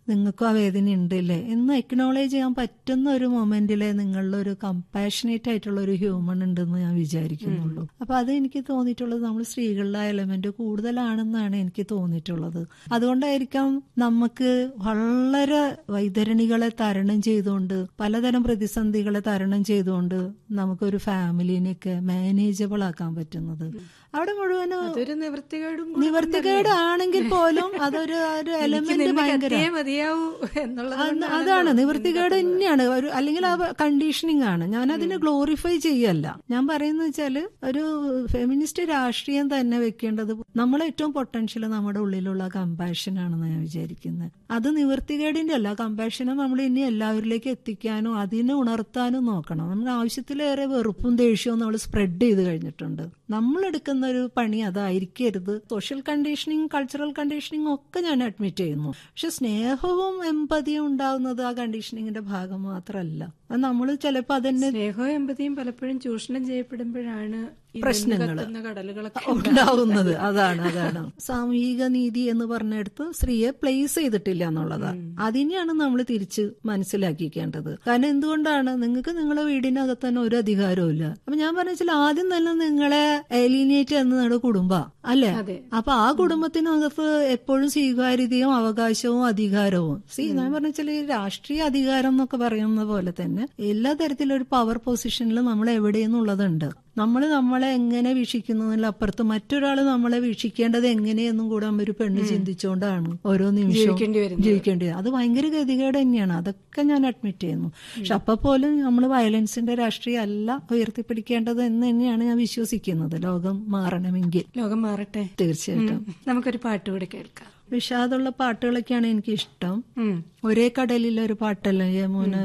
നിങ്ങൾക്കും ആ വേദന ഉണ്ടല്ലേ എന്ന് എക്നോളേജ് ചെയ്യാൻ പറ്റുന്ന ഒരു മൊമെന്റിലെ നിങ്ങളിൽ ഒരു കമ്പാഷനേറ്റ് ആയിട്ടുള്ള ഒരു ഹ്യൂമൺ ഉണ്ടെന്ന് ഞാൻ വിചാരിക്കുന്നുള്ളൂ അപ്പൊ അത് എനിക്ക് തോന്നിയിട്ടുള്ളത് നമ്മൾ സ്ത്രീകളുടെ എലമെന്റ് കൂടുതലാണെന്നാണ് എനിക്ക് തോന്നിയിട്ടുള്ളത് അതുകൊണ്ടായിരിക്കാം നമുക്ക് വളരെ വൈതരണികളെ തരണം ചെയ്തുകൊണ്ട് പലതരം പ്രതിസന്ധികളെ തരണം ചെയ്തുകൊണ്ട് നമുക്കൊരു ഫാമിലിനെയൊക്കെ മാനേജബിൾ ആക്കാൻ പറ്റുന്നത് അവിടെ മുഴുവനും അതൊരു നിവൃത്തികേടും കൂടെ നിവർത്തികേട് ആണെങ്കിൽ പോലും അതൊരു ഒരു എനിക്ക് എലമെന്റ് നിന്നെ ഭയങ്കര കത്തിയേ മതിയാവൂ എന്നുള്ളത് അത് കൊണ്ടാണല്ലോ അതാണ് നിവൃത്തികേട് തന്നെയാണ് ഒരു അല്ലെങ്കിൽ ആ കണ്ടീഷനിങ് ആണ് ഞാൻ അതിനെ ഗ്ലോറിഫൈ ചെയ്യല്ല ഞാൻ പറയുന്ന വെച്ചാല് ഒരു ഫെമിനിസ്റ്റ് രാഷ്ട്രീയം തന്നെ വെക്കേണ്ടത് നമ്മളെ ഏറ്റവും പൊട്ടൻഷ്യൽ നമ്മുടെ ഉള്ളിലുള്ള കമ്പാഷൻ ആണെന്ന് ഞാൻ വിചാരിക്കുന്നത് അത് നിവൃത്തികേടിന്റെ അല്ല കമ്പാഷനെ നമ്മൾ ഇനി എല്ലാവരിലേക്ക് എത്തിക്കാനും അതിനെ ഉണർത്താനും നോക്കണം നമ്മുടെ ആവശ്യത്തിലേറെ വെറുപ്പും ദേഷ്യവും നമ്മൾ സ്പ്രെഡ് ചെയ്ത് കഴിഞ്ഞിട്ടുണ്ട് നമ്മൾ എടുക്കുന്ന ഒരു പണി അതായിരിക്കരുത് സോഷ്യൽ കണ്ടീഷനിങ് കൾച്ചറൽ കണ്ടീഷനിങ് ഒക്കെ ഞാൻ അഡ്മിറ്റ് ചെയ്യുന്നു പക്ഷെ സ്നേഹവും എമ്പതിയും ഉണ്ടാവുന്നത് ആ കണ്ടീഷനിങ്ങിന്റെ ഭാഗം മാത്രമല്ല അത് നമ്മൾ ചിലപ്പോൾ അതെന്നെ സ്നേഹവും എമ്പതിയും പലപ്പോഴും ചൂഷണം ചെയ്യപ്പെടുമ്പോഴാണ് ഈ പ്രശ്നങ്ങള്. നിന്ന് കത്തുന്ന കടലുകളൊക്കെ ഉണ്ടാവുന്നത് അതാണ് അതാണ് സാമൂഹിക നീതി എന്ന് പറഞ്ഞെടുത്ത് സ്ത്രീയെ പ്ലേസ് ചെയ്തിട്ടില്ല എന്നുള്ളതാണ് അതിനെയാണ് നമ്മൾ തിരിച്ച് മനസ്സിലാക്കിക്കേണ്ടത് കാരണം എന്തുകൊണ്ടാണ് നിങ്ങൾക്ക് നിങ്ങളെ വീടിനകത്ത് തന്നെ ഒരു അധികാരവും ഇല്ല അപ്പൊ ഞാൻ പറഞ്ഞാൽ ആദ്യം തന്നെ നിങ്ങളെ എലിനേറ്റ് എന്നത് കുടുംബ അല്ലേ അതെ അപ്പൊ ആ കുടുംബത്തിനകത്ത് എപ്പോഴും സ്വീകാര്യതയും അവകാശവും അധികാരവും സി ഞാൻ പറഞ്ഞാൽ ഈ രാഷ്ട്രീയ അധികാരം എന്നൊക്കെ പറയുന്ന പോലെ തന്നെ എല്ലാ തരത്തിലും ഒരു പവർ പൊസിഷനിൽ നമ്മൾ എവിടെയെന്നുള്ളതുണ്ട് നമ്മൾ നമ്മളെ എങ്ങനെ വീക്ഷിക്കുന്നതിലപ്പുറത്ത് മറ്റൊരാൾ നമ്മളെ വീക്ഷിക്കേണ്ടത് എങ്ങനെയെന്നും കൂടെ ഒരു പെണ്ണ് ചിന്തിച്ചുകൊണ്ടാണ് ഓരോ നിമിഷവും ജീവിക്കേണ്ടി വരുന്നത്. ജീവിക്കേണ്ടി വരും. അത് ഭയങ്കര ഗതികേട് തന്നെയാണ് അതൊക്കെ ഞാൻ അഡ്മിറ്റ് ചെയ്യുന്നു പക്ഷെ അപ്പൊ പോലും നമ്മൾ വയലൻസിന്റെ രാഷ്ട്രീയം അല്ല ഉയർത്തിപ്പിടിക്കേണ്ടത് എന്ന് തന്നെയാണ് ഞാൻ വിശ്വസിക്കുന്നത് ലോകം മാറണമെങ്കിൽ ലോകം മാറട്ടെ തീർച്ചയായിട്ടും ഉം. നമുക്കൊരു പാട്ട് കൂടി കേൾക്കാം വിഷാദമുള്ള പാട്ടുകളൊക്കെയാണ് എനിക്ക് ഇഷ്ടം ഉം. ഒരേ കടലിൽ ഒരു പാട്ടല്ലേ യമുന